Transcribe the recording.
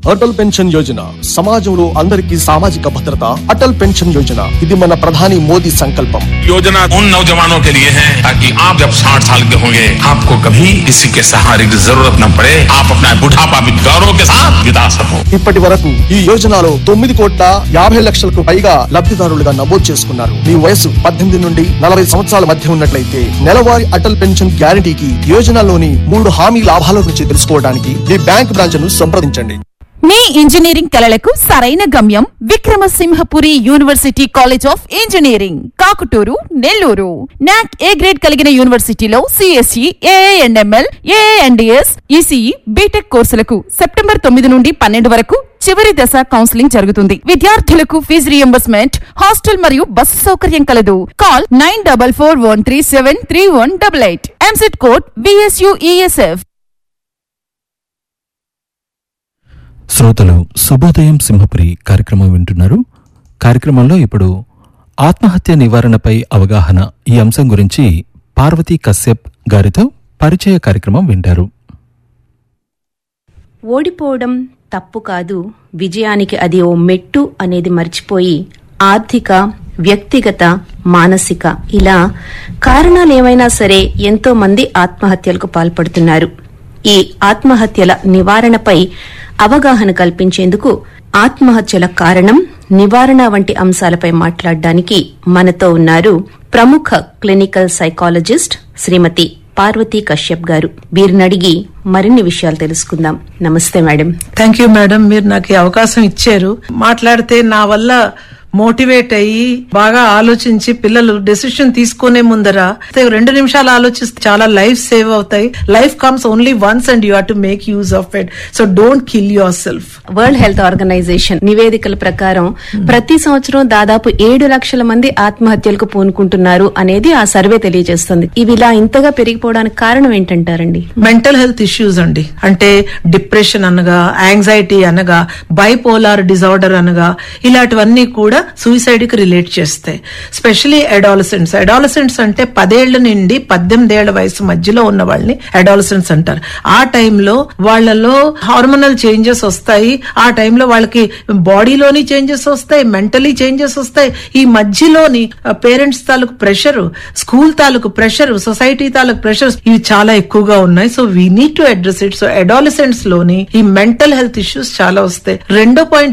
Atal pension Yojana సమాజంలో అందరికీ సామాజిక భద్రత అటల్ పెన్షన్ యోజన ఇది మన ప్రధాని మోదీ సంకల్పం योजना उन नौजवानों के लिए है ताकि आप जब 60 साल के होंगे आपको कभी किसी के सहारे की जरूरत न पड़े आप अपना बुढ़ापा भी गौरव के साथ बिता सको ఇప్పటి వరకు ఈ యోజనలో తొమ్మిది కోట్ల యాభై లక్షలకు పైగా లబ్ధిదారులుగా నమోదు చేసుకున్నారు మీ వయసు పద్దెనిమిది నుండి నలభై సంవత్సరాల మధ్య ఉన్నట్లయితే నెలవారీ అటల్ పెన్షన్ గ్యారంటీకి యోజనలోని మూడు హామీ లాభాల గురించి తెలుసుకోవడానికి మీ బ్యాంక్ బ్రాంచ్ ను సంప్రదించండి మీ ఇంజనీరింగ్ కలలకు సరైన గమ్యం Vikramasimhapuri university college of engineering Kakuturu Nellore NAAC A grade కలిగిన యూనివర్సిటీలో CSE AIML AIDS ECE BTech కోర్సులకు సెప్టెంబర్ తొమ్మిది నుండి పన్నెండు వరకు చివరి దశ కౌన్సిలింగ్ జరుగుతుంది విద్యార్థులకు ఫీజు రియంబర్స్మెంట్ హాస్టల్ మరియు బస్సు సౌకర్యం కలదు call nine double four one three seven three one double eight EAMCET code BSUESF శ్రోతలు శుభోదయం సింహపురి కార్యక్రమం వింటున్నారు కార్యక్రమంలో ఇప్పుడు ఆత్మహత్య నివారణపై అవగాహన ఈ అంశం గురించి పార్వతీ కశ్యప్ గారితో పరిచయ కార్యక్రమం వింటారు ఓడిపోవడం తప్పు కాదు విజయానికి అది ఓ మెట్టు అనేది మర్చిపోయి ఆర్థిక వ్యక్తిగత మానసిక ఇలా కారణాలు ఏమైనా సరే ఎంతో మంది ఆత్మహత్యలకు పాల్పడుతున్నారు ఈ ఆత్మహత్యల నివారణపై అవగాహన కల్పించేందుకు ఆత్మహత్యల కారణం నివారణ వంటి అంశాలపై మాట్లాడడానికి మనతో ఉన్నారు ప్రముఖ క్లినికల్ సైకాలజిస్ట్ శ్రీమతి పార్వతీ కశ్యప్ గారు వీరినడిగి మరిన్ని విషయాలు తెలుసుకుందాం నమస్తే మేడం థ్యాంక్ యూ మేడం మీరు నాకు ఈ అవకాశం ఇచ్చారు మాట్లాడితే నా వల్ల మోటివేట్ అయ్యి బాగా ఆలోచించి పిల్లలు డెసిషన్ తీసుకునే ముందర రెండు నిమిషాలు ఆలోచిస్తే చాలా లైఫ్ సేవ్ అవుతాయి life comes only once and you have to make use of it so don't kill yourself world health organisation నివేదికల ప్రకారం ప్రతి సంవత్సరం దాదాపు ఏడు లక్షల మంది ఆత్మహత్యలకు పూనుకుంటున్నారు అనేది ఆ సర్వే తెలియజేస్తుంది ఇవి ఇలా ఇంతగా పెరిగిపోవడానికి కారణం ఏంటంటారండి మెంటల్ హెల్త్ ఇష్యూస్ అండి అంటే డిప్రెషన్ అనగా యాంగ్జైటీ అనగా బైపోలార్ డిజార్డర్ అనగా ఇలాంటివన్నీ కూడా సూసైడ్ కి రిలేట్ చేస్తాయి స్పెషలీ అడాలసెంట్స్ అడాలసెంట్స్ అంటే పదేళ్ల నుండి పద్దెనిమిది ఏళ్ల వయసు మధ్యలో ఉన్న వాళ్ళని అడాలసెంట్స్ అంటారు ఆ టైంలో వాళ్ళలో హార్మోనల్ చేంజెస్ వస్తాయి ఆ టైంలో వాళ్ళకి బాడీలోని చేంజెస్ వస్తాయి మెంటలీ చేంజెస్ వస్తాయి ఈ మధ్యలోని పేరెంట్స్ తాలూకు ప్రెషర్ స్కూల్ తాలూకు ప్రెషర్ సొసైటీ తాలూకు ప్రెషర్ ఇవి చాలా ఎక్కువగా ఉన్నాయి so we need to address it so adolescents లోని ఈ మెంటల్ హెల్త్ ఇష్యూస్ చాలా వస్తాయి రెండో పాయింట్